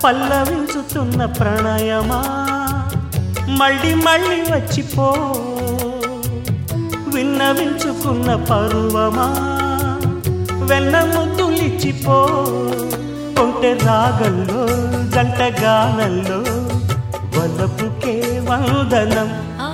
పల్లవించుతున్న ప్రణయమా మళ్ళీ మళ్ళీ వచ్చిపో విన్నవించుకున్న పరువమా వెన్న ముద్దులిచ్చిపో కొంటె రాగంలో జంట గానంలో వలపుకే వందనం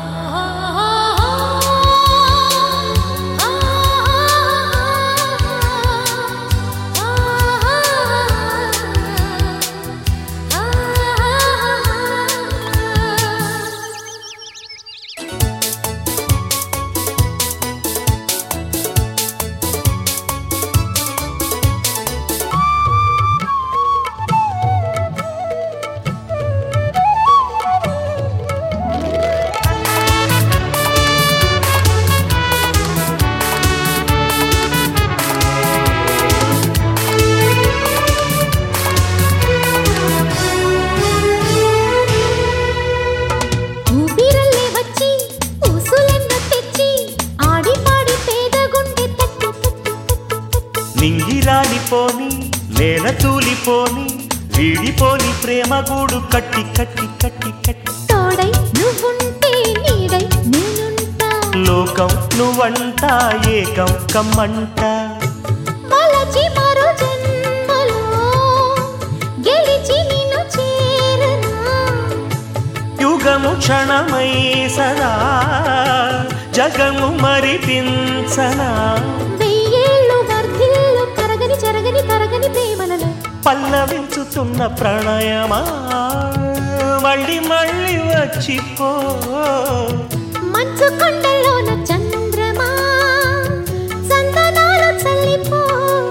ఊపిరల్లే వచ్చి ఊసులెన్నో తెచ్చి ఆడి పాడి పేద గుండె తట్టి తట్టి తట్టి తట్టి నింగిరాలిపోని నేల తూలిపోని వీడిపోని ప్రేమ గూడు కట్టి కట్టి కట్టి కట్టి తోడై నువ్వుంటే నీడై నేనుంటా లోకం నువ్వంట ఏకం కమ్మంట మలచి మరో జన్మలో గెలిచి నిన్ను చేరనా యుగము క్షణమై సదా జగము మరిపించనా వెయ్యేళ్ళు వర్ధిల్లు కరగని చెరగని తరగని ప్రేమలలో పల్లవించుతున్న ప్రణయమా మళ్ళీ మళ్ళీ వచ్చిపో మంచు కొండలోన చంద్రమా చందనాలు చల్లిపో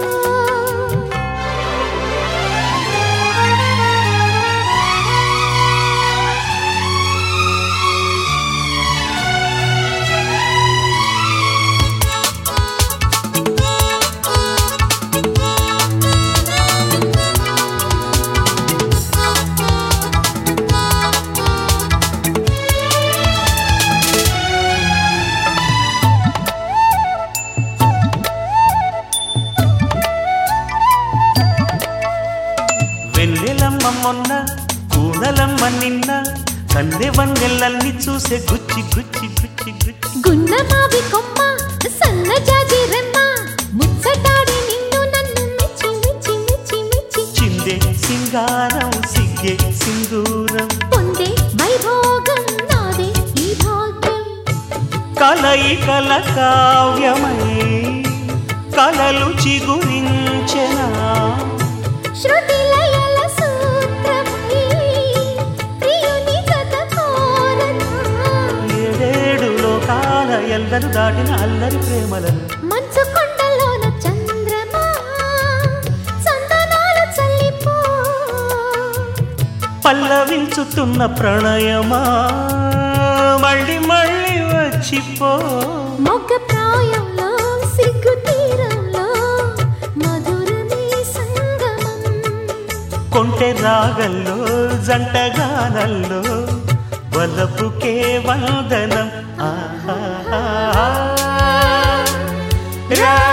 వెన్నెలమ్మ మొన్న కూనలమ్మ నిన్న కందె వన్నెల్లల్ని చూసే గుచ్చి గుచ్చి గుచ్చి గుచ్చి గున్నమావి కొమ్మ సన్నజాజి రెమ్మ ముచ్చటాడి నిన్ను నన్ను మెచ్చి మెచ్చి మెచ్చి మెచ్చి చిందే సింగారం సిగ్గే సింధూరం పొందే వైభోగం నాదే ఈ భాగ్యం కలయి కల కావ్యమై కలలు చిగురించెనా శృతి లయల సూత్రమై ప్రియుని జత కోరనా ఏడేడు లోకాల ఎల్లరు దాటిన అల్లరి ప్రేమలను మంచు కొండలోన చంద్రమా చందనాలు చల్లిపో పల్లవించుతున్న ప్రణయమా మళ్ళీ మళ్ళీ వచ్చిపో మొగ్గ ప్రాయంలో సిగ్గు తీరంలో మధురమే సంగమం కొంటె రాగంలో జంటగానల్లో వలపుకే వందనం ఆహా రా